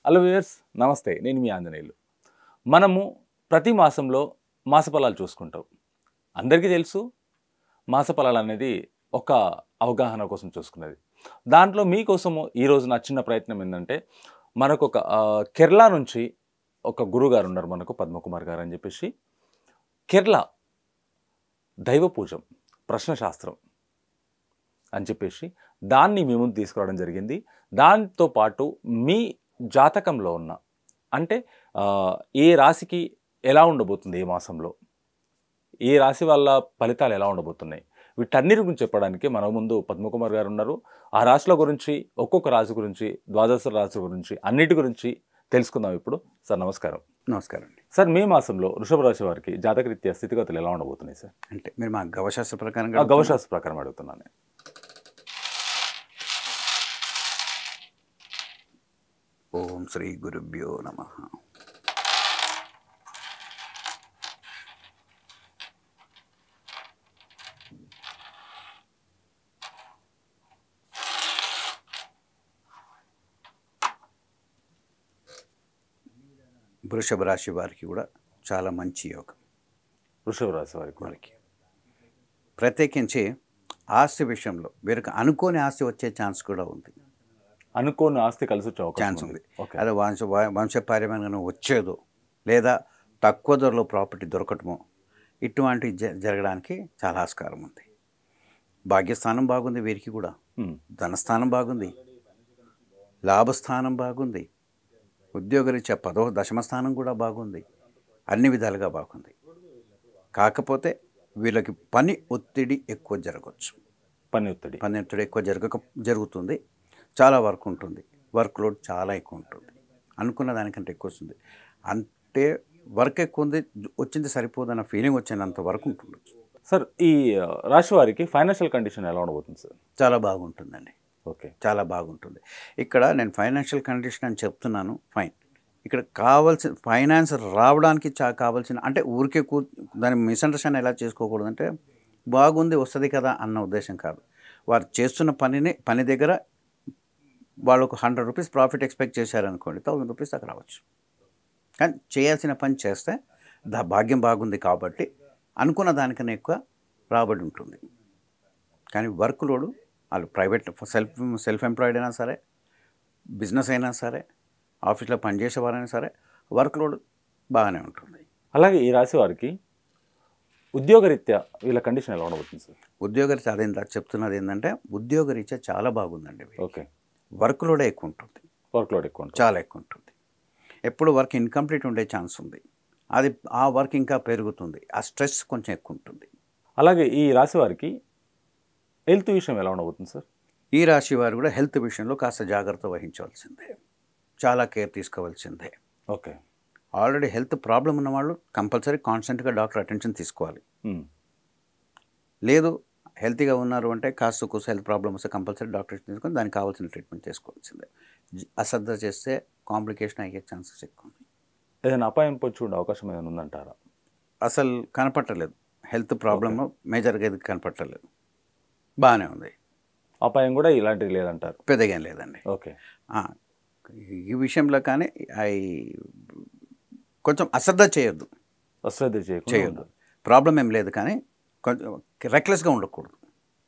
Hello viewers నమస్తే నేను మీ ఆంజనేయులు మనము ప్రతి మాసంలో మాసఫలాలు చూసుకుంటాం అందరికీ తెలుసు మాసఫలాలు అనేది ఒక అవగాహన కోసం చూసుకున్నది దాంట్లో మీకోసము ఈరోజు నా చిన్న ప్రయత్నం ఏంటంటే మనకు ఒక ఆ, కేరళ నుంచి ఒక గురుగారు ఉన్నారు మనకు పద్మకుమార్ గారు అని చెప్పేసి కేరళ దైవ పూజం ప్రశ్నశాస్త్రం అని చెప్పేసి దాన్ని మీ ముందు తీసుకురావడం జరిగింది దాంతో పాటు మీ జాతకంలో ఉన్న అంటే ఆ, ఏ రాశికి ఎలా ఉండబోతుంది ఏ మాసంలో ఏ రాశి వాళ్ళ ఫలితాలు ఎలా ఉండబోతున్నాయి వీటన్నిటి గురించి చెప్పడానికి మన ముందు పద్మకుమార్ గారు ఉన్నారు ఆ రాశుల గురించి ఒక్కొక్క రాశి గురించి ద్వాదశ రాశి గురించి అన్నిటి గురించి తెలుసుకుందాం ఇప్పుడు సార్ నమస్కారం నమస్కారం అండి సార్ మే మాసంలో వృషభ రాశి వారికి జాతకరీత్యా స్థితిగతులు ఎలా ఉండబోతున్నాయి సార్ అంటే మీరు మా గవశాస్త్ర ప్రకారం ఆ గవశాస్త్ర ప్రకారం అడుగుతున్నాను నేను. ఓం శ్రీ గురుభ్యో నమ వృషభ రాశి వారికి కూడా చాలా మంచి యోగం వృషభ రాశి వారికి కూడా. వారికి ప్రత్యేకించి ఆస్తి విషయంలో వీరికి అనుకోని ఆస్తి వచ్చే ఛాన్స్ కూడా ఉంది అనుకోని ఆస్తి కలిసి వచ్చే అవకాశం ఛాన్స్ ఉంది ఓకే అదే వంశ వంశపార్యమైన వచ్చేదో లేదా తక్కువ ధరలో ప్రాపర్టీ దొరకటమో ఇటువంటి జ- జరగడానికి చాలా ఆస్కారం ఉంది భాగ్యస్థానం బాగుంది వీరికి కూడా ఉమ్. ధనస్థానం బాగుంది లాభస్థానం బాగుంది ఉద్యోగరీత్యా పదో దశమ స్థానం కూడా బాగుంది అన్ని విధాలుగా బాగుంది కాకపోతే వీళ్ళకి పని ఒత్తిడి ఎక్కువ జరగవచ్చు పని ఒత్తిడి పని ఒత్తిడి ఎక్కువ జరగక జరుగుతుంది చాలా వర్క్ ఉంటుంది వర్క్ లోడ్ చాలా ఎక్కువ ఉంటుంది అనుకున్న దానికంటే ఎక్కువ వస్తుంది అంటే వర్క్ ఎక్కువ ఉంది వచ్చింది సరిపోదన్న ఫీలింగ్ వచ్చినంత వరకు ఉంటుంది సార్ ఈ ఆ, రాశి వారికి ఫైనాన్షియల్ కండిషన్ ఎలా ఉండబోతుంది సార్ చాలా బాగుంటుందండి ఓకే చాలా బాగుంటుంది ఇక్కడ నేను ఫైనాన్షియల్ కండిషన్ అని చెప్తున్నాను ఫైన్ ఇక్కడ కావాల్సిన ఫైనాన్స్ రావడానికి చా కావాల్సిన అంటే ఊరికే కూ దాన్ని మిస్అండర్స్టాండ్ ఎలా చేసుకోకూడదు అంటే బాగుంది వస్తుంది కదా అన్న ఉద్దేశం కాదు వారు చేస్తున్న పనిని పని దగ్గర వాళ్ళకు హండ్రెడ్ రూపీస్ ప్రాఫిట్ ఎక్స్పెక్ట్ చేశారనుకోండి థౌసండ్ రూపీస్ దాకా రావచ్చు కానీ చేయాల్సిన పని చేస్తే దా భాగ్యం బాగుంది కాబట్టి అనుకున్న దానికన్నా ఎక్కువ రాబడి ఉంటుంది కానీ వర్క్ లోడు వాళ్ళు ప్రైవేట్ సెల్ఫ్ సెల్ఫ్ ఎంప్లాయిడ్ అయినా సరే బిజినెస్ అయినా సరే ఆఫీస్లో పనిచేసే వారైనా సరే వర్క్ లోడ్ బాగానే ఉంటుంది అలాగే ఈ రాశి వారికి ఉద్యోగరీత్యా వీళ్ళ కండిషన్ ఎలా ఉండబోతుంది సార్ ఉద్యోగరీత్యా అదే ఇందాక చెప్తున్నది ఏంటంటే ఉద్యోగరీత్యా చాలా బాగుందండి వీళ్ళకి. ఓకే వర్క్ లోడే ఎక్కువ ఉంటుంది వర్క్ లోడ్ ఎక్కువ ఉంటుంది చాలా ఎక్కువ ఉంటుంది ఎప్పుడు వర్క్ ఇన్కంప్లీట్ ఉండే ఛాన్స్ ఉంది అది ఆ వర్క్ ఇంకా పెరుగుతుంది ఆ స్ట్రెస్ కొంచెం ఎక్కువ ఉంటుంది అలాగే ఈ రాశి వారికి హెల్త్ విషయం ఎలా ఉండబోతుంది సార్ ఈ రాశి వారు కూడా హెల్త్ విషయంలో కాస్త జాగ్రత్త వహించవలసిందే చాలా కేర్ తీసుకోవాల్సిందే ఓకే ఆల్రెడీ హెల్త్ ప్రాబ్లం ఉన్న వాళ్ళు కంపల్సరీ కాన్స్టెంట్గా డాక్టర్ అటెన్షన్ తీసుకోవాలి ఉమ్. లేదు హెల్తీగా ఉన్నారు అంటే కాస్త కూస హెల్త్ ప్రాబ్లమ్ వస్తే కంపల్సరీ డాక్టర్ తీసుకొని దానికి కావాల్సిన ట్రీట్మెంట్ చేసుకోవాల్సిందే జ- అశ్రద్ధ చేస్తే కాంప్లికేషన్ అయ్యే ఛాన్సెస్ ఎక్కువ ఉన్నాయి ఏదైనా అపాయం పొచ్చి ఉండే అవకాశం ఏదైనా ఉందంటారా అసలు కనపట్టలేదు హెల్త్ ప్రాబ్లమ్ మేజర్గా ఇది కనపట్టలేదు బాగానే ఉంది అపాయం కూడా ఇలాంటిది లేదంటారు పెద్దగా ఏం లేదండి ఓకే ఆ, ఈ విషయంలో కానీ అవి కొంచెం అశ్రద్ధ చేయొద్దు అశ్రద్ధ చేయకుండా చేయొద్దు ఉండాలి. ప్రాబ్లం ఏం లేదు కానీ కొంచెం రెక్లెస్గా ఉండకూడదు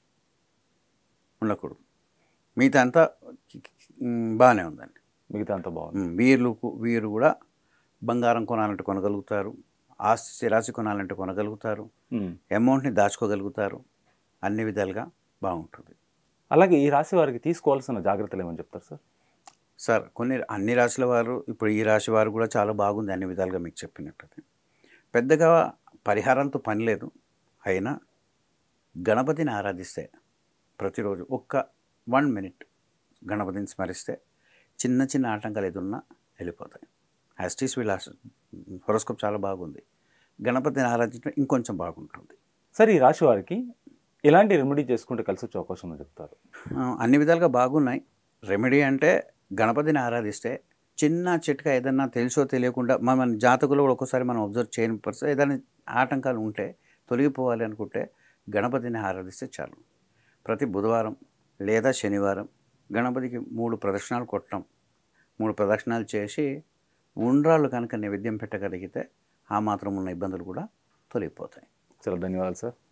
ఉండకూడదు మిగతా అంతా మ్, బాగానే ఉందండి మిగతా అంతా బాగుంది మ్, వీళ్ళు వీరు కూడా బంగారం కొనాలంటే కొనగలుగుతారు ఆస్తి స్థిరాస్తి కొనాలంటే కొనగలుగుతారు ఉమ్. అమౌంట్ని దాచుకోగలుగుతారు అన్ని విధాలుగా బాగుంటుంది అలాగే ఈ రాశి వారికి తీసుకోవాల్సిన జాగ్రత్తలు ఏమని చెప్తారు సార్ సార్ కొన్ని అన్ని రాశుల వారు ఇప్పుడు ఈ రాశి వారు కూడా చాలా బాగుంది అన్ని విధాలుగా మీకు చెప్పినట్టు పెద్దగా పరిహారంతో పని లేదు అయినా గణపతిని ఆరాధిస్తే ప్రతిరోజు ఒక్క వన్ మినిట్ గణపతిని స్మరిస్తే చిన్న చిన్న ఆటంకాలు ఎదురున్నా వెళ్ళిపోతాయి యాస్టీస్ వీళ్ళ హొరోస్కోప్ చాలా బాగుంది గణపతిని ఆరాధించడం ఇంకొంచెం బాగుంటుంది సార్ ఈ రాశి వారికి ఎలాంటి రెమెడీ చేసుకుంటే కలిసి వచ్చే అవకాశం ఉందని చెప్తారు ఆ, అన్ని విధాలుగా బాగున్నాయి రెమెడీ అంటే గణపతిని ఆరాధిస్తే చిన్న చిట్కా ఏదన్నా తెలుసో తెలియకుండా మన మన జాతకులో కూడా ఒక్కోసారి మనం అబ్జర్వ్ చేయని పరిస్థితి ఏదైనా ఆటంకాలు ఉంటే తొలగిపోవాలి అనుకుంటే గణపతిని ఆరాధిస్తే చాలు ప్రతి బుధవారం లేదా శనివారం గణపతికి మూడు ప్రదక్షిణాలు కొట్టడం మూడు ప్రదక్షిణాలు చేసి ఉండ్రాళ్ళు కనుక నైవేద్యం పెట్టగలిగితే ఆ మాత్రం ఉన్న ఇబ్బందులు కూడా తొలగిపోతాయి చాలా ధన్యవాదాలు సార్